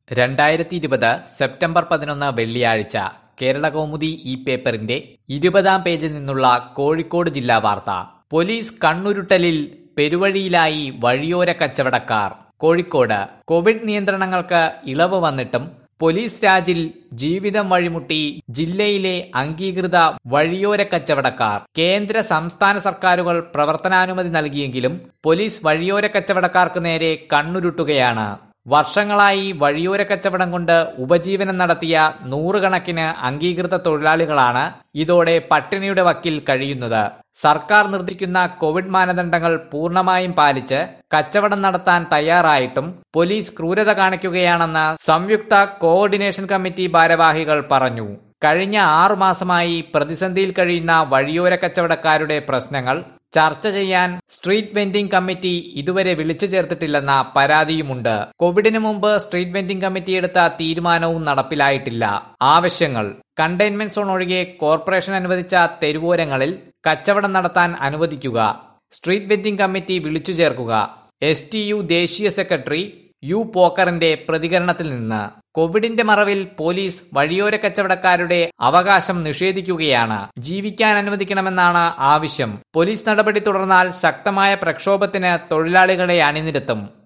രണ്ടായിരത്തി ഇരുപത് സെപ്റ്റംബർ പതിനൊന്ന് വെള്ളിയാഴ്ച കേരള കൗമുദി ഈ പേപ്പറിന്റെ ഇരുപതാം പേജിൽ നിന്നുള്ള കോഴിക്കോട് ജില്ലാ വാർത്ത പോലീസ് കണ്ണുരുട്ടലിൽ പെരുവഴിയിലായി വഴിയോര കച്ചവടക്കാർ കോഴിക്കോട് കോവിഡ് നിയന്ത്രണങ്ങൾക്ക് ഇളവ് വന്നിട്ടും പോലീസ് രാജിൽ ജീവിതം വഴിമുട്ടി ജില്ലയിലെ അംഗീകൃത വഴിയോര കച്ചവടക്കാർ കേന്ദ്ര സംസ്ഥാന സർക്കാരുകൾ പ്രവർത്തനാനുമതി നൽകിയെങ്കിലും പോലീസ് വഴിയോര കച്ചവടക്കാർക്ക് നേരെ കണ്ണുരുട്ടുകയാണ് വർഷങ്ങളായി വഴിയോര കച്ചവടം കൊണ്ട് ഉപജീവനം നടത്തിയ നൂറുകണക്കിന് അംഗീകൃത തൊഴിലാളികളാണ് ഇതോടെ പട്ടിണിയുടെ വക്കിൽ കഴിയുന്നത് സർക്കാർ നിർദ്ദേശിക്കുന്ന കോവിഡ് മാനദണ്ഡങ്ങൾ പൂർണ്ണമായും പാലിച്ച് കച്ചവടം നടത്താൻ തയ്യാറായിട്ടും പോലീസ് ക്രൂരത കാണിക്കുകയാണെന്ന് സംയുക്ത കോർഡിനേഷൻ കമ്മിറ്റി ഭാരവാഹികൾ പറഞ്ഞു കഴിഞ്ഞ ആറു മാസമായി പ്രതിസന്ധിയിൽ കഴിയുന്ന വഴിയോര കച്ചവടക്കാരുടെ പ്രശ്നങ്ങൾ ചർച്ച ചെയ്യാൻ സ്ട്രീറ്റ് വെൻഡിംഗ് കമ്മിറ്റി ഇതുവരെ വിളിച്ചു ചേർത്തിട്ടില്ലെന്ന പരാതിയുമുണ്ട് കോവിഡിന് മുമ്പ് സ്ട്രീറ്റ് വെൻഡിംഗ് കമ്മിറ്റി എടുത്ത തീരുമാനവും നടപ്പിലായിട്ടില്ല ആവശ്യങ്ങൾ കണ്ടെയ്ൻമെന്റ് സോൺ ഒഴികെ കോർപ്പറേഷൻ അനുവദിച്ച തെരുവോരങ്ങളിൽ കച്ചവടം നടത്താൻ അനുവദിക്കുക സ്ട്രീറ്റ് വെൻഡിംഗ് കമ്മിറ്റി വിളിച്ചു ചേർക്കുക എസ് ടി യു ദേശീയ സെക്രട്ടറി യു പോക്കറിന്റെ പ്രതികരണത്തിൽ നിന്ന് കോവിഡിന്റെ മറവിൽ പോലീസ് വഴിയോര കച്ചവടക്കാരുടെ അവകാശം നിഷേധിക്കുകയാണ് ജീവിക്കാൻ അനുവദിക്കണമെന്നാണ് ആവശ്യം പോലീസ് നടപടി തുടർന്നാൽ ശക്തമായ പ്രക്ഷോഭത്തിന് തൊഴിലാളികളെ അണിനിരത്തും